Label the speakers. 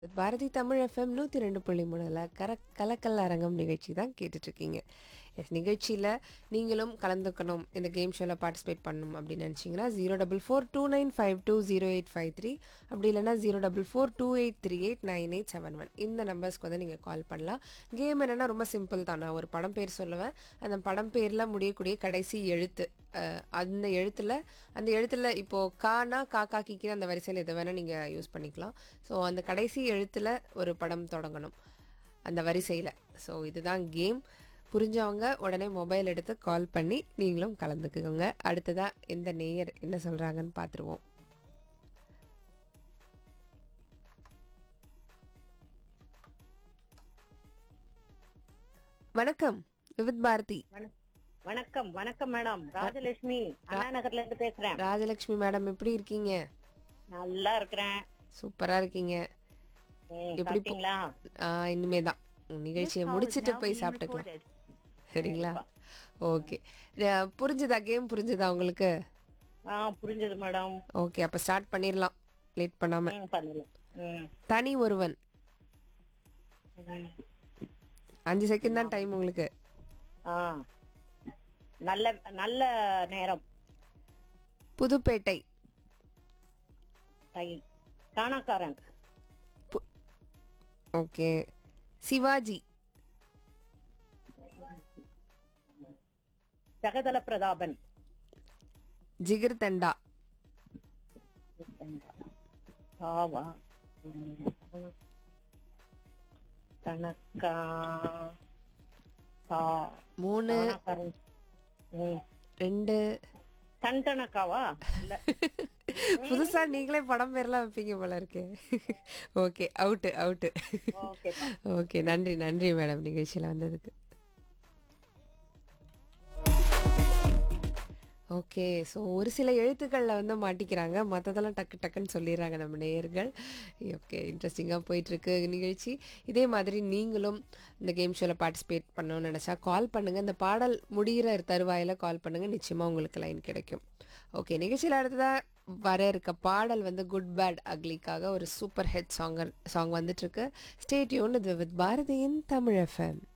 Speaker 1: Bharathi Tamil FM நூற்றி ரெண்டு புள்ளி மூணில் கர கலக்கல் அரங்கம் நிகழ்ச்சி தான் கேட்டுட்ருக்கீங்க எஸ் நிகழ்ச்சியில் நீங்களும் கலந்துக்கணும் இந்த கேம் ஷோவில் பார்ட்டிசிபேட் பண்ணணும் அப்படின்னு நினச்சிங்கன்னா zero double four two nine five two zero eight five three அப்படி இல்லைனா zero double four two eight three eight nine eight seven one இந்த நம்பர்ஸ்க்கு வந்து நீங்கள் கால் பண்ணலாம் கேம் என்னென்னா ரொம்ப சிம்பிள் தான் நான் ஒரு படம் பேர் சொல்லுவேன் அந்த படம் பேரில் முடியக்கூடிய கடைசி எழுத்து அஹ், அந்த எழுத்தில் அந்த எழுத்தில் இப்போது கானா காக்கா கிக்கி அந்த வரிசையில் எதை வேணால் நீங்கள் யூஸ் பண்ணிக்கலாம் ஸோ அந்த கடைசி எழுத்தில் ஒரு படம் தொடங்கணும் அந்த வரிசையில் ஸோ இதுதான் கேம் புரிஞ்சவங்க உடனே மொபைல் எடுத்து கால் பண்ணி நீங்களும் கலந்துக்குங்க அடுத்ததாக எந்த நேயர் என்ன சொல்கிறாங்கன்னு பார்த்துருவோம் வணக்கம் விவித் பாரதி
Speaker 2: வண- வணக்கம் வணக்கம் மேடம் ராஜலட்சுமி அண்ணா நகர்ல இருந்து பேசுறேன்
Speaker 1: ராஜலட்சுமி மேடம் எப்படி இருக்கீங்க
Speaker 2: நல்லா இருக்கிறேன்
Speaker 1: சூப்பரா இருக்கீங்க
Speaker 2: ம்,
Speaker 1: எப்படி போ-
Speaker 2: சாப்பிட்டீங்களா
Speaker 1: ஆ, இனிமேதான் உங்க நிகழ்ச்சியை முடிச்சிட்டு போய் சாப்பிட்டுக்கலாம் சரிங்களா ஓகே புரிஞ்சுதா கேம் புரிஞ்சுதா உங்களுக்கு
Speaker 2: ஆ புரிஞ்சது மேடம்
Speaker 1: ஓகே அப்ப ஸ்டார்ட் பண்ணிடலாம் லேட் பண்ணாம
Speaker 2: ம் பண்ணலாம் ம்,
Speaker 1: தனி ஒருவன்
Speaker 2: ம்.
Speaker 1: அஞ்சு செகண்ட் தான் டைம் உங்களுக்கு
Speaker 2: ஆ நல்ல நல்ல நேரம்
Speaker 1: புதுப்பேட்டை
Speaker 2: தை காணாக்காரன்
Speaker 1: ஓகே சிவாஜி
Speaker 2: ஜெகதல பிரதாபன்
Speaker 1: ஜிகிர் தண்டா
Speaker 2: ஆவா ம். கணக்கா கா
Speaker 1: மூணு
Speaker 2: காணாக்காரன் ம்.
Speaker 1: ரெண்டு
Speaker 2: டன் கணக்காவா இல்ல
Speaker 1: புதுசா நீங்களே படம் பேர்லாம் வைப்பீங்க போல இருக்கு okay out out
Speaker 2: okay
Speaker 1: okay நன்றி நன்றி மேடம் நிகழ்ச்சியில் வந்ததுக்கு ஓகே ஸோ ஒரு சில எழுத்துக்களில் வந்து மாட்டிக்கிறாங்க மற்றதெல்லாம் டக்கு டக்குன்னு சொல்லிடுறாங்க நம்ம நேயர்கள் ஓகே இன்ட்ரெஸ்டிங்காக போயிட்டுருக்கு நிகழ்ச்சி இதே மாதிரி நீங்களும் இந்த கேம் ஷோவில் பார்ட்டிசிபேட் பண்ணணும்னு நினச்சா கால் பண்ணுங்கள் இந்த பாடல் முடிகிற தருவாயில் கால் பண்ணுங்கள் நிச்சயமாக உங்களுக்கு லைன் கிடைக்கும் ஓகே நிகழ்ச்சியில் அடுத்ததாக வர இருக்க பாடல் வந்து குட் பேட் அக்லிக்காக ஒரு சூப்பர் ஹிட் சாங்கர் சாங் வந்துட்டுருக்கு ஸ்டேட்யூன் இது வித் பாரதியின் தமிழ் எஃப்எம்